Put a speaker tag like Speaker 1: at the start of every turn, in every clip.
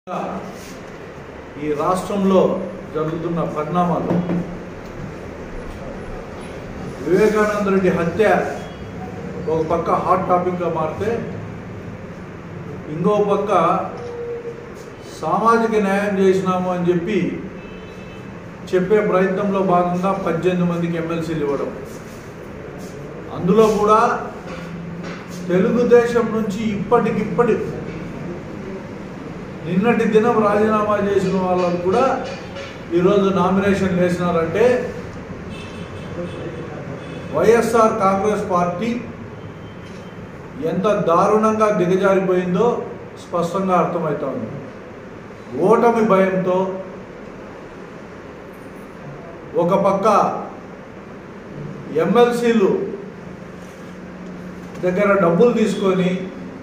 Speaker 1: ఈ రాష్ట్రంలో జరుగుతున్న పరిణామాలు వివేకానంద రెడ్డి హత్య ఒక పక్క హాట్ టాపిక్గా మారితే ఇంకో పక్క సామాజిక న్యాయం చేసినాము అని చెప్పి చెప్పే ప్రయత్నంలో భాగంగా పద్దెనిమిది మందికి ఎమ్మెల్సీలు ఇవ్వడం అందులో కూడా తెలుగుదేశం నుంచి ఇప్పటికిప్పటి నిన్నటి దినం రాజీనామా చేసిన వాళ్ళకు కూడా ఈరోజు నామినేషన్ వేసినారంటే వైఎస్ఆర్ కాంగ్రెస్ పార్టీ ఎంత దారుణంగా దిగజారిపోయిందో స్పష్టంగా అర్థమవుతోంది ఓటమి భయంతో ఒక పక్క ఎమ్మెల్సీలు దగ్గర డబ్బులు తీసుకొని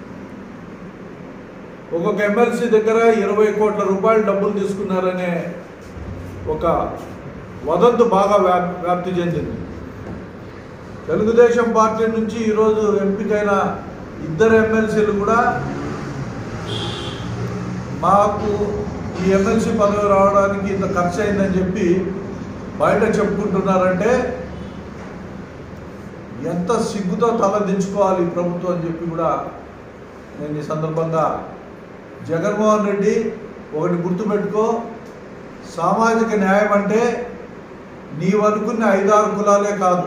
Speaker 1: ఒక్కొక్క ఎమ్మెల్సీ దగ్గర ఇరవై కోట్ల రూపాయలు డబ్బులు తీసుకున్నారనే ఒక వదంతు బాగా వ్యాప్ వ్యాప్తి చెందింది తెలుగుదేశం పార్టీ నుంచి ఈరోజు ఎంపికైన ఇద్దరు ఎమ్మెల్సీలు కూడా మాకు ఈ ఎమ్మెల్సీ పదవి రావడానికి ఇంత ఖర్చు అయిందని చెప్పి బయట చెప్పుకుంటున్నారంటే ఎంత సిగ్గుతో తల దించుకోవాలి ఈ ప్రభుత్వం అని చెప్పి కూడా నేను ఈ సందర్భంగా జగన్మోహన్ రెడ్డి ఒకటి గుర్తుపెట్టుకో సామాజిక న్యాయం అంటే నీవనుకున్న ఐదారు కులాలే కాదు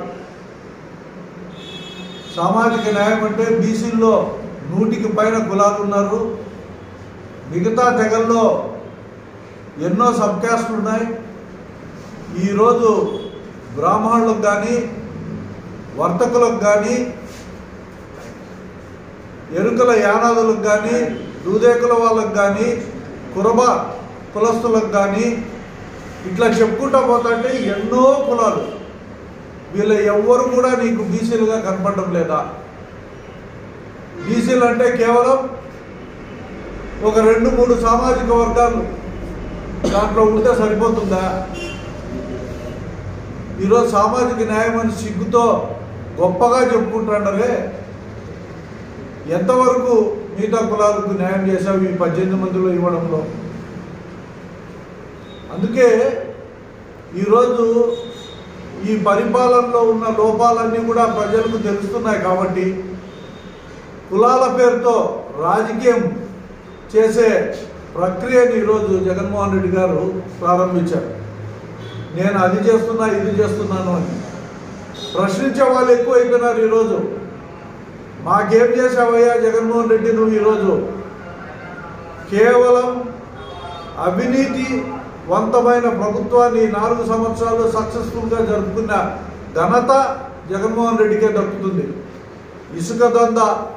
Speaker 1: సామాజిక న్యాయం అంటే బీసీల్లో నూటికి పైన కులాలు ఉన్నారు మిగతా తెగల్లో ఎన్నో సబ్ క్యాస్ట్లు ఉన్నాయి ఈరోజు బ్రాహ్మణులకు కానీ వర్తకులకు కానీ ఎరుకల యానాదులకు కానీ దూదేకుల వాళ్ళకు కానీ కురబ కులస్తులకు కానీ ఇట్లా చెప్పుకుంటా పోతుంటే ఎన్నో కులాలు వీళ్ళ ఎవ్వరు కూడా నీకు బీసీలుగా కనపడడం లేదా బీసీలు అంటే కేవలం ఒక రెండు మూడు సామాజిక వర్గాలు దాంట్లో ఉంటే సరిపోతుందా ఈరోజు సామాజిక న్యాయం అని సిగ్గుతో గొప్పగా చెప్పుకుంటున్నారే ఎంతవరకు మిగతా కులాలకు న్యాయం చేశావు ఈ పద్దెనిమిది మందిలో ఇవ్వడంలో అందుకే ఈరోజు ఈ పరిపాలనలో ఉన్న లోపాలన్నీ కూడా ప్రజలకు తెలుస్తున్నాయి కాబట్టి కులాల పేరుతో రాజకీయం చేసే ప్రక్రియను ఈరోజు జగన్మోహన్ రెడ్డి గారు ప్రారంభించారు నేను అది చేస్తున్నా ఇది చేస్తున్నాను అని ప్రశ్నించే వాళ్ళు ఎక్కువ అయిపోయినారు ఈరోజు మాకేం చేసావయ్యా జగన్మోహన్ రెడ్డి నువ్వు ఈరోజు కేవలం అవినీతి వంతమైన ప్రభుత్వాన్ని నాలుగు సంవత్సరాలు సక్సెస్ఫుల్గా జరుపుకున్న ఘనత జగన్మోహన్ రెడ్డికే దక్కుతుంది ఇసుక దంద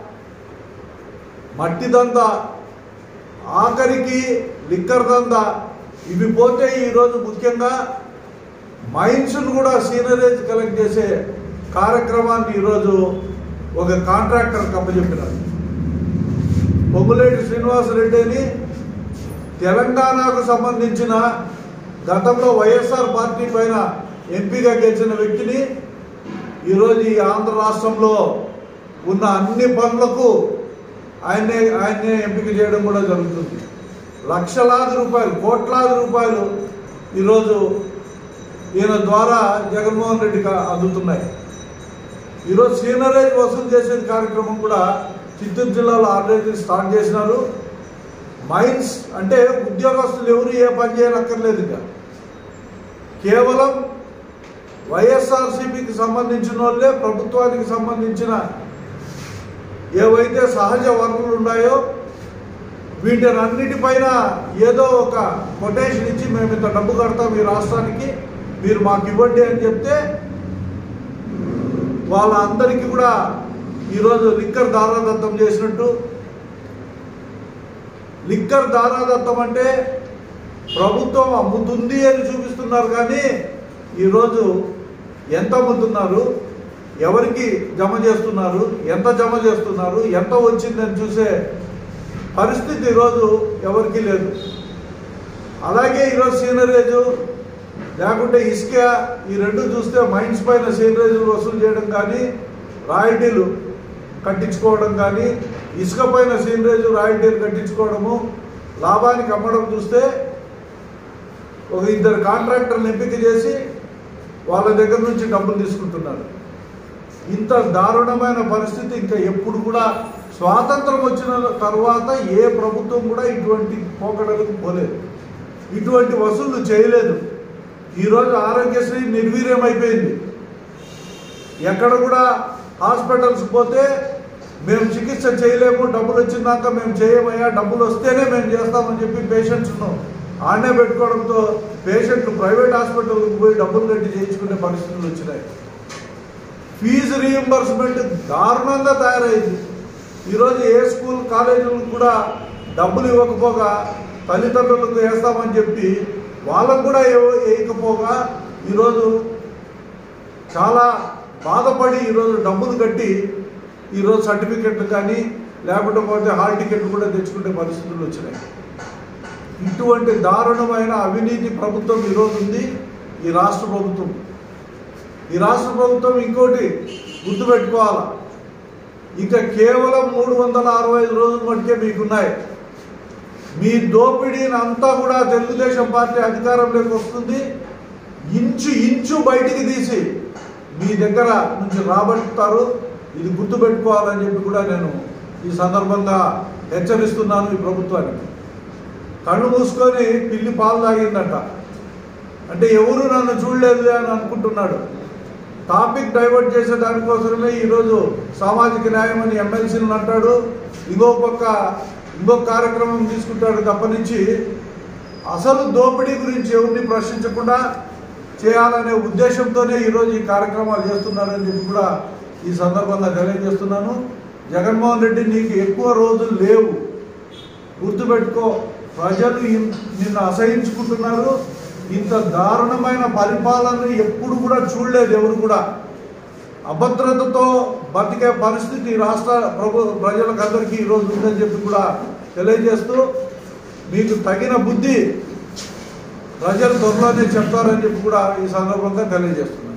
Speaker 1: మట్టి దంద ఆఖరికి లిక్కర్ దంద ఇవి పోతే ఈరోజు ముఖ్యంగా మైన్స్ను కూడా సీనరేజ్ కలెక్ట్ చేసే కార్యక్రమాన్ని ఈరోజు ఒక కాంట్రాక్టర్ అప్పచెప్పినారు పొంగులేటి శ్రీనివాసరెడ్డి అని తెలంగాణకు సంబంధించిన గతంలో వైఎస్ఆర్ పార్టీ పైన ఎంపీగా గెలిచిన వ్యక్తిని ఈరోజు ఈ ఆంధ్ర రాష్ట్రంలో ఉన్న అన్ని పనులకు ఆయన్నే ఆయన్నే ఎంపిక చేయడం కూడా జరుగుతుంది లక్షలాది రూపాయలు కోట్లాది రూపాయలు ఈరోజు ఈయన ద్వారా జగన్మోహన్ రెడ్డికి అందుతున్నాయి ఈరోజు సీనరేజ్ వసూలు చేసే కార్యక్రమం కూడా చిత్తూరు జిల్లాలో ఆల్రెడీ స్టార్ట్ చేసినారు మైన్స్ అంటే ఉద్యోగస్తులు ఎవరు ఏ పని చేయనక్కర్లేదు ఇక కేవలం వైఎస్ఆర్సీపీకి సంబంధించిన వాళ్ళే ప్రభుత్వానికి సంబంధించిన ఏవైతే సహజ వనరులు ఉన్నాయో వీటిని అన్నిటిపైన ఏదో ఒక కొటేషన్ ఇచ్చి మేము ఇంత డబ్బు కడతాం ఈ రాష్ట్రానికి మీరు మాకు ఇవ్వండి అని చెప్తే వాళ్ళందరికీ కూడా ఈరోజు లిక్కర్ దారాదత్తం చేసినట్టు లిక్కర్ దారాదత్తం అంటే ప్రభుత్వం అమ్ముతుంది అని చూపిస్తున్నారు కానీ ఈరోజు ఎంత అమ్ముతున్నారు ఎవరికి జమ చేస్తున్నారు ఎంత జమ చేస్తున్నారు ఎంత వచ్చిందని చూసే పరిస్థితి ఈరోజు ఎవరికి లేదు అలాగే ఈరోజు సీనరేజు లేకుంటే ఇసుక ఈ రెండు చూస్తే మైన్స్ పైన సీనరేజులు వసూలు చేయడం కానీ రాయితీలు కట్టించుకోవడం కానీ ఇసుక పైన సీనరేజ్ రాయితీలు కట్టించుకోవడము లాభానికి అమ్మడం చూస్తే ఒక ఇద్దరు కాంట్రాక్టర్ని ఎంపిక చేసి వాళ్ళ దగ్గర నుంచి డబ్బులు తీసుకుంటున్నారు ఇంత దారుణమైన పరిస్థితి ఇంకా ఎప్పుడు కూడా స్వాతంత్రం వచ్చిన తర్వాత ఏ ప్రభుత్వం కూడా ఇటువంటి పోకడలకు పోలేదు ఇటువంటి వసూళ్లు చేయలేదు ఈరోజు ఆరోగ్యశ్రీ నిర్వీర్యం అయిపోయింది ఎక్కడ కూడా హాస్పిటల్స్ పోతే మేము చికిత్స చేయలేము డబ్బులు వచ్చిందాక మేము చేయమయ్యా డబ్బులు వస్తేనే మేము చేస్తామని చెప్పి పేషెంట్స్ను ఆడనే పెట్టుకోవడంతో పేషెంట్లు ప్రైవేట్ హాస్పిటల్కి పోయి డబ్బులు కట్టి చేయించుకునే పరిస్థితులు వచ్చినాయి ఫీజు రీఎంబర్స్మెంట్ దారుణంగా తయారైంది ఈరోజు ఏ స్కూల్ కాలేజీలకు కూడా డబ్బులు ఇవ్వకపోగా తల్లిదండ్రులకు వేస్తామని చెప్పి వాళ్ళకు కూడా ఇవ్వ- వేయకపోగా ఈరోజు చాలా బాధపడి ఈరోజు డబ్బులు కట్టి ఈరోజు సర్టిఫికెట్లు కానీ లేకపోతే పోతే హాల్ టికెట్లు కూడా తెచ్చుకునే పరిస్థితులు వచ్చినాయి ఇటువంటి దారుణమైన అవినీతి ప్రభుత్వం ఈరోజు ఉంది ఈ రాష్ట్ర ప్రభుత్వం ఈ రాష్ట్ర ప్రభుత్వం ఇంకోటి గుర్తుపెట్టుకోవాలా ఇక కేవలం మూడు వందల అరవై ఐదు రోజుల మటుకే మీకున్నాయి మీ దోపిడీని అంతా కూడా తెలుగుదేశం పార్టీ అధికారంలోకి వస్తుంది ఇంచు ఇంచు బయటికి తీసి మీ దగ్గర నుంచి రాబట్టుతారు ఇది గుర్తుపెట్టుకోవాలని చెప్పి కూడా నేను ఈ సందర్భంగా హెచ్చరిస్తున్నాను ఈ ప్రభుత్వానికి కళ్ళు మూసుకొని పిల్లి పాలు తాగిందట అంటే ఎవరు నన్ను చూడలేదు అని అనుకుంటున్నాడు టాపిక్ డైవర్ట్ చేసే దానికోసమే ఈరోజు సామాజిక న్యాయం అని ఎమ్మెల్సీలను అంటాడు ఇంకో పక్క ఇంకో కార్యక్రమం తీసుకుంటాడు తప్పనించి అసలు దోపిడీ గురించి ఎవరిని ప్రశ్నించకుండా చేయాలనే ఉద్దేశంతోనే ఈరోజు ఈ కార్యక్రమాలు చేస్తున్నారని చెప్పి కూడా ఈ సందర్భంగా తెలియజేస్తున్నాను జగన్మోహన్ రెడ్డి నీకు ఎక్కువ రోజులు లేవు గుర్తుపెట్టుకో ప్రజలు ఇన్- నిన్ను అసహించుకుంటున్నారు ఇంత దారుణమైన పరిపాలన ఎప్పుడు కూడా చూడలేదు ఎవరు కూడా అభద్రతతో బతికే పరిస్థితి ఈ రాష్ట్ర ప్రభు ప్రజలకు అందరికీ ఈరోజు ఉందని చెప్పి కూడా తెలియజేస్తూ మీకు తగిన బుద్ధి ప్రజలు త్వరలోనే చెప్తారని చెప్పి కూడా ఈ సందర్భంగా తెలియజేస్తున్నారు